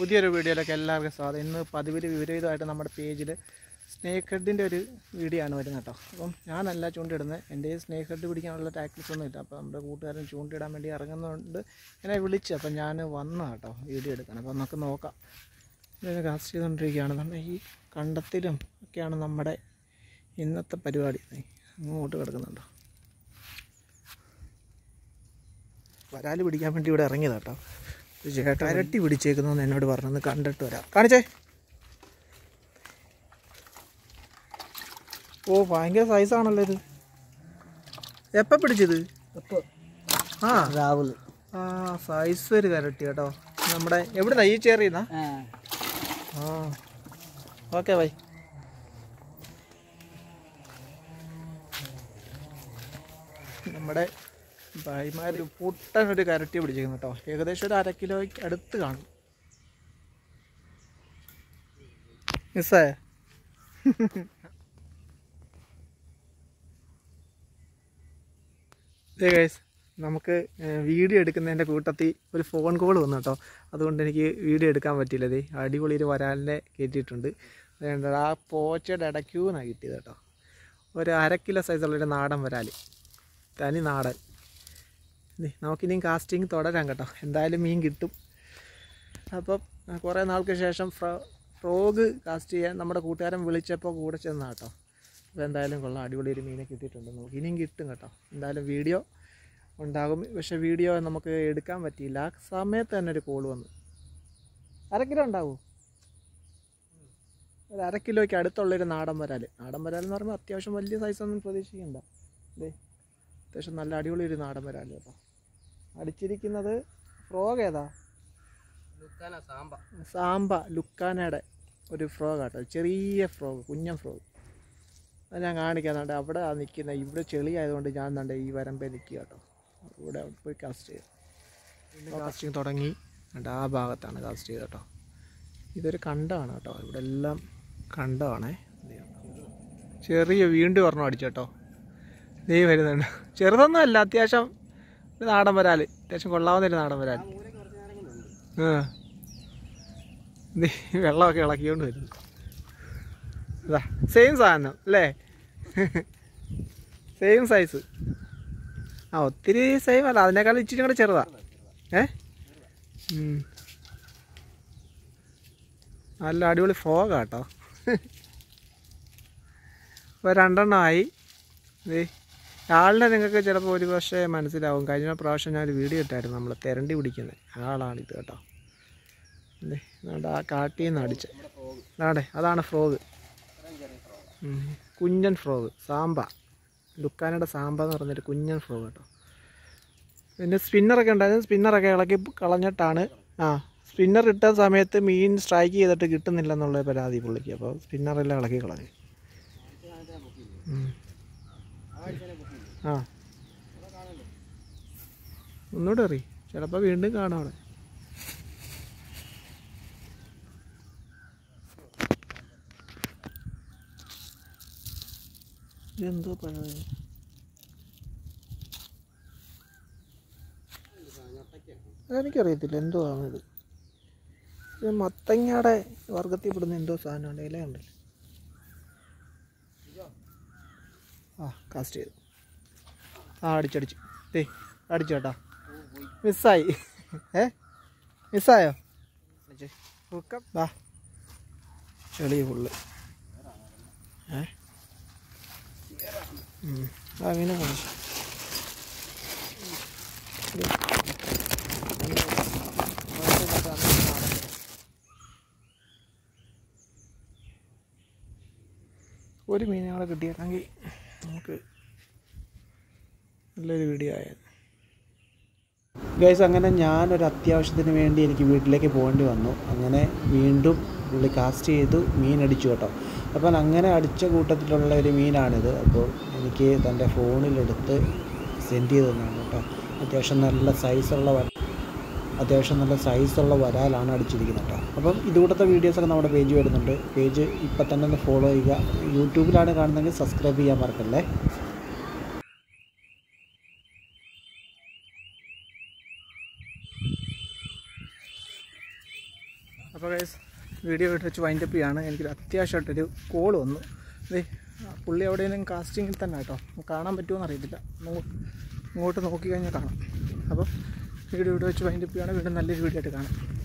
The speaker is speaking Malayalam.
പുതിയൊരു വീഡിയോയിലേക്ക് എല്ലാവർക്കും സ്വാഗതം ഇന്ന് പതിവിൽ വിപരീതമായിട്ട് നമ്മുടെ പേജിൽ സ്നേക്ക് ഹെഡിൻ്റെ ഒരു വീഡിയോ ആണ് വരുന്നത് കേട്ടോ അപ്പം ഞാനല്ല ചൂണ്ടിടുന്നത് എൻ്റെ സ്നേക്ക് ഹെഡ് പിടിക്കാനുള്ള ടാക്ടിക്സ് ഒന്നും ഇല്ല അപ്പോൾ നമ്മുടെ കൂട്ടുകാരൻ ചൂണ്ടിടാൻ വേണ്ടി ഇറങ്ങുന്നതുകൊണ്ട് എന്നെ വിളിച്ച് അപ്പം ഞാൻ വന്ന കേട്ടോ വീഡിയോ എടുക്കണം അപ്പോൾ നമുക്ക് നോക്കാം ഇതിനെ കാസ്റ്റ് ചെയ്തുകൊണ്ടിരിക്കുകയാണ് നമ്മുടെ ഈ കണ്ടത്തിലും ഒക്കെയാണ് നമ്മുടെ ഇന്നത്തെ പരിപാടി ദേ അങ്ങോട്ട് കിടക്കുന്നുണ്ടോ വരാല് പിടിക്കാൻ വേണ്ടി ഇവിടെ ഇറങ്ങിയതാ കേട്ടോ ഒരു ചേട്ടൻ ഇരട്ടി പിടിച്ചേക്കുന്നു എന്നോട് പറഞ്ഞൊന്ന് കണ്ടിട്ട് വരാം കാണിച്ചേ ഓ ഭയങ്കര സൈസാണല്ലോ ഇത് എപ്പോൾ പിടിച്ചത് ആ രാഹുൽ ആ സൈസ് ഒരു കരട്ടി കേട്ടോ നമ്മുടെ എവിടുന്നാ ഈ ചേറിയുന്നാ ആ ഓക്കെ ബൈ നമ്മുടെ ഭായിമാർ പുട്ടൻ ഒരു കരട്ടി പിടിച്ചിരിക്കുന്നു കേട്ടോ ഏകദേശം ഒരു അര കിലോയ്ക്ക് അടുത്ത് കാണും മിസ്സേ ഗൈസ് നമുക്ക് വീഡിയോ എടുക്കുന്നതിൻ്റെ കൂട്ടത്തിൽ ഒരു ഫോൺ കോൾ വന്നു കേട്ടോ അതുകൊണ്ട് എനിക്ക് വീഡിയോ എടുക്കാൻ പറ്റിയില്ല ദേ അടിപൊളി ഒരു വരാലിനെ കയറ്റിയിട്ടുണ്ട് അതുകൊണ്ട് ആ പോച്ചയുടെ ഇടയ്ക്കൂന്നാണ് കിട്ടിയത് കേട്ടോ ഒരു അര കിലോ സൈസുള്ളൊരു നാടൻ വരാൽ തനി നാടൻ ദേ, നമുക്കിനിയും കാസ്റ്റിംഗ് തുടരാം കേട്ടോ എന്തായാലും മീൻ കിട്ടും അപ്പം ആ, കുറേ നാൾക്ക് ശേഷം ഫ്രോ ഫ്രോഗ് കാസ്റ്റ് ചെയ്യാൻ നമ്മുടെ കൂട്ടുകാരൻ വിളിച്ചപ്പോൾ കൂടെ ചെന്നാ കേട്ടോ അപ്പോൾ എന്തായാലും കൊള്ളാം അടിപൊളി ഒരു മീനെ കിട്ടിയിട്ടുണ്ട് നമുക്ക് ഇനിയും കിട്ടും കേട്ടോ എന്തായാലും വീഡിയോ ഉണ്ടാകും പക്ഷേ വീഡിയോ നമുക്ക് എടുക്കാൻ പറ്റിയില്ല ആ സമയത്ത് തന്നെ ഒരു കോൾ വന്നു അര കിലോ ഉണ്ടാവൂ ഒരു അര കിലോയ്ക്ക് അടുത്തുള്ളൊരു നാടൻ വരാൽ നാടൻ വരാൽ എന്ന് പറയുമ്പോൾ അത്യാവശ്യം വലിയ സൈസൊന്നും പ്രതീക്ഷിക്കണ്ട ദേ അത്യാവശ്യം നല്ല അടിപൊളി ഒരു നാടൻ വരാൽ കേട്ടോ അടിച്ചിരിക്കുന്നത് ഫ്രോഗ് ഏതാ സാമ്പ സാമ്പ ലുക്കാനയുടെ ഒരു ഫ്രോഗ് ആട്ടോ ചെറിയ ഫ്രോഗ് കുഞ്ഞൻ ഫ്രോഗ് അത് ഞാൻ കാണിക്കാന്നുണ്ട് അവിടെ ആ നിൽക്കുന്ന ഇവിടെ ചെളി ആയതുകൊണ്ട് ഞാൻ എന്താണ്ട് ഈ വരമ്പേ നിൽക്കുക കേട്ടോ ഇവിടെ പോയി കാസ്റ്റ് ചെയ്തു കാസ്റ്റിങ് തുടങ്ങി എന്നിട്ട് ആ ഭാഗത്താണ് കാസ്റ്റ് ചെയ്തത് കേട്ടോ ഇതൊരു കണ്ടമാണ് കേട്ടോ ഇവിടെ എല്ലാം കണ്ടമാണേ ചെറിയ വീണ്ടും ഒരെണ്ണം അടിച്ചു കേട്ടോ നീ വരുന്നുണ്ട് ചെറുതൊന്നും അല്ല അത്യാവശ്യം ഒരു നാടൻ വരാൽ അത്യാവശ്യം കൊള്ളാവുന്ന ഒരു നാടൻ വരാൽ ആ ദേ, വെള്ളമൊക്കെ ഇളക്കിക്കൊണ്ട് വരുന്നു ഇതാ സെയിം സാധനം അല്ലേ സെയിം സൈസ് ആ ഒത്തിരി സെയിം അല്ല അതിനേക്കാൾ ഇച്ചിരി കൂടെ ചെറുതാ ഏ ഉം. നല്ല അടിപൊളി ഫ്രോഗാ കേട്ടോ ഇപ്പോൾ രണ്ടെണ്ണമായി ദേ ആളിനെ നിങ്ങൾക്ക് ചിലപ്പോൾ ഒരു പക്ഷേ മനസ്സിലാവും കഴിഞ്ഞ പ്രാവശ്യം ഞാൻ ഒരു വീഡിയോ ഇട്ടായിരുന്നു നമ്മൾ തെരണ്ടി പിടിക്കുന്നത് ആളാണിത് കേട്ടോ ദേ, ദാണ്ട് ആ കാട്ടിൽ നിന്ന് അടിച്ച അതാടെ അതാണ് ഫ്രോഗ് ഉം. കുഞ്ഞൻ ഫ്രോഗ് സാമ്പ ലുക്കാനയുടെ സാമ്പ എന്ന് പറഞ്ഞൊരു കുഞ്ഞൻ ഫ്രോഗ് കേട്ടോ പിന്നെ സ്പിന്നറൊക്കെ ഉണ്ടായിരുന്നു സ്പിന്നറൊക്കെ ഇളക്കി കളഞ്ഞിട്ടാണ് ആ സ്പിന്നർ ഇട്ട സമയത്ത് മീൻ സ്ട്രൈക്ക് ചെയ്തിട്ട് കിട്ടുന്നില്ല എന്നുള്ള പരാതി പുള്ളിക്ക് അപ്പോൾ സ്പിന്നറെല്ലാം ഇളക്കി കളഞ്ഞു ഉം. ആ ഒന്നുകൂടെ എറി ചിലപ്പോൾ വീണ്ടും കാണാം അവിടെ ഇതെന്തോ പഴയത് അതെനിക്കറിയത്തില്ല എന്തോ ആണിത് ഇത് മത്തങ്ങയുടെ വർഗത്തിൽ പെടുന്ന എന്തോ സാധനമുണ്ട് ഇലയുണ്ടല്ലോ ആ കാസ്റ്റ് ചെയ്തു ആ അടിച്ചടിച്ചു ദേ അടിച്ചു കേട്ടാ മിസ്സായി ഏ മിസ്സായോ ഹുക്കം വാ ചെളി ഫുള്ള് ഏ ഉം. ആ മീനെ കാണിച്ചു ഒരു മീൻ ഞങ്ങളെ കിട്ടിയിരുന്നെങ്കിൽ നമുക്ക് നല്ലൊരു വീഡിയോ ആയത് ഗൈസ് അങ്ങനെ ഞാനൊരു അത്യാവശ്യത്തിന് വേണ്ടി എനിക്ക് വീട്ടിലേക്ക് പോകേണ്ടി വന്നു അങ്ങനെ വീണ്ടും പുള്ളി കാസ്റ്റ് ചെയ്തു മീൻ അടിച്ചു കേട്ടോ അപ്പം അങ്ങനെ അടിച്ച കൂട്ടത്തിലുള്ള ഒരു മീനാണിത് അപ്പോൾ എനിക്ക് തൻ്റെ ഫോണിലെടുത്ത് സെൻഡ് ചെയ്ത് തന്നാണ് കേട്ടോ അത്യാവശ്യം നല്ല സൈസുള്ള വര അത്യാവശ്യം നല്ല സൈസുള്ള വരാലാണ് അടിച്ചിരിക്കുന്നത് കേട്ടോ അപ്പം ഇതുകൂട്ടത്തെ വീഡിയോസൊക്കെ നമ്മുടെ പേജ് വരുന്നുണ്ട് പേജ് ഇപ്പം തന്നെ ഒന്ന് ഫോളോ ചെയ്യുക യൂട്യൂബിലാണ് കാണുന്നതെങ്കിൽ സബ്സ്ക്രൈബ് ചെയ്യാൻ മറക്കല്ലേ അപ്പോൾ ഗൈസ് വീഡിയോ ഇട്ട് വെച്ച് വൈൻഡപ്പ് ചെയ്യാണ് എനിക്കൊരു അത്യാവശ്യമായിട്ടൊരു കോൾ വന്നു ദേ ആ പുള്ളി എവിടെയെങ്കിലും കാസ്റ്റിങ്ങിൽ തന്നെ കേട്ടോ കാണാൻ പറ്റുമോ അറിയത്തില്ല നോ- ഇങ്ങോട്ട് നോക്കി കഴിഞ്ഞാൽ കാണാം അപ്പോൾ വീഡിയോ ഇവിടെ വെച്ച് വൈൻഡപ്പ് ചെയ്യാണ് വീണ്ടും നല്ലൊരു വീഡിയോ ആയിട്ട് കാണാം